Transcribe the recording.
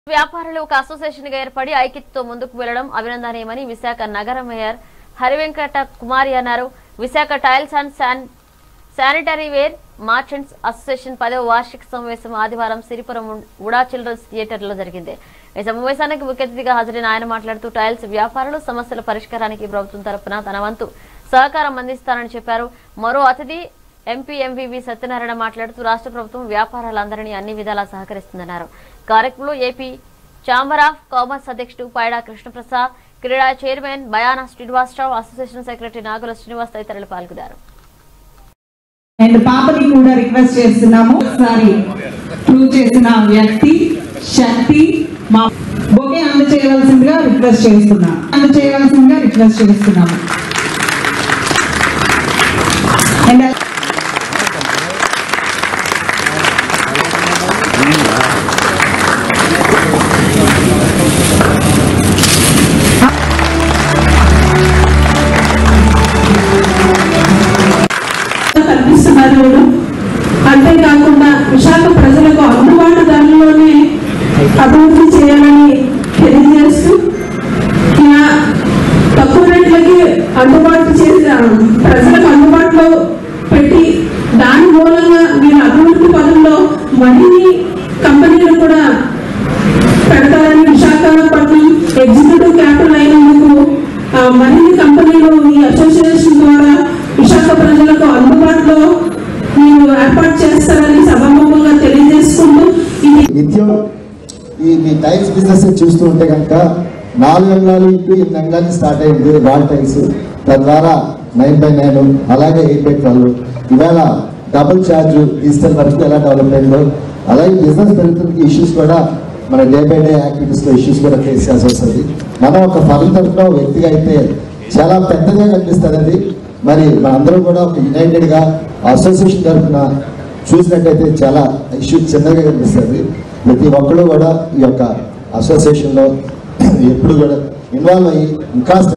వ్యాపారులు ఒక అసోసియేషన్ గా ఏర్పడి ఐక్యతతో ముందుకు వెళ్లడం అభినందనీయమని విశాఖ నగర మేయర్ హరివెంకట కుమారి అన్నారు విశాఖ టైల్స్ అండ్ శాన్ శానిటరీ వేర్ మార్చెంట్స్ అసోసియేషన్ పదవ వార్షిక సమావేశం ఆదివారం సిరిపురం ఉ- ఉడా చిల్డ్రన్స్ థియేటర్ లో జరిగింది ఈ సమావేశానికి ముఖ్య అతిథిగా హాజరైన ఆయన మాట్లాడుతూ టైల్స్ వ్యాపారులు సమస్యల పరిష్కారానికి ప్రభుత్వం తరపున తన వంతు సహకారం అందిస్తానని చెప్పారు మరో అతిథి ఎంపీ ఎంవివి సత్యనారాయణ మాట్లాడుతూ రాష్ట్ర ప్రభుత్వం వ్యాపారాలందరినీ అన్ని విధాలా సహకరిస్తుందన్నారు కార్యక్రమంలో ఏపీ ఛాంబర్ ఆఫ్ కామర్స్ అధ్యక్షుడు పైడా కృష్ణప్రసాద్ క్రీడా chairman Bayana Srinivasarao association secretary Nagula Srinivas తదితరులు పాల్గొన్నారు అండ్ పాపని కూడా రిక్వెస్ట్ చేస్తున్నాము ఒకసారి ప్రూవ్ చేసిన వ్యక్తి శక్తి మా బొకే అందచేయవలసిందిగా రిక్వెస్ట్ చేస్తున్నాం అందచేయవలసిందిగా రిక్వెస్ట్ చేస్తున్నాము అండ్ కల్పిస్తున్నారు వీళ్ళు అంతేకాకుండా విశాఖ ప్రజలకు అందుబాటు ధరలోనే అభివృద్ధి చేయాలని తెలియజేస్తూ ఇలా తక్కువ రేట్లకి అందుబాటు చేసి ప్రజలకు అందుబాటులో పెట్టి దాని మూలంగా మీరు అభివృద్ధి పదంలో మరిన్ని కంపెనీలు కూడా పెడతారని విశాఖపట్నం ఎగ్జిక్యూటివ్ క్యాపిటల్ అయినందుకు ఆ, మరిన్ని కంపెనీలు ఈ అసోసియేషన్ ద్వారా విశాఖ ప్రజలకు అందుబాటులో మీరు ఏర్పాటు చేస్తారని సభాముఖంగా తెలియజేసుకుంటూ ఇది నిత్యం ఈ మీ టైల్స్ బిజినెస్ చూస్తూ ఉంటే కనుక నాలుగు అంగాలు ఇంటూ ఎనిమిది అంగాలు స్టార్ట్ అయింది వాల్ టైల్స్ తద్వారా నైన్ బై నైన్ అలాగే ఎయిట్ బై ట్వెల్వ్ ఇవాళ డబుల్ ఛార్జ్ డిజిటల్ వరకు ఎలా డెవలప్ అయిందో అలాగే బిజినెస్ పెరుగుతున్న ఇష్యూస్ కూడా మన డే బై డే యాక్టివిటీస్ లో ఇష్యూస్ కూడా ఫేస్ చేయాల్సి వస్తుంది మనం ఒక ఫలం తరఫున ఒక వ్యక్తిగా అయితే చాలా పెద్దగా కనిపిస్తుంది అది మరి మనందరం కూడా ఒక యునైటెడ్ గా అసోసియేషన్ తరఫున చూసినట్టయితే చాలా ఇష్యూ చిన్నగా కనిపిస్తుంది ప్రతి ఒక్కరు కూడా ఈ యొక్క అసోసియేషన్ లో ఎప్పుడు కూడా ఇన్వాల్వ్ అయ్యి ఇంకా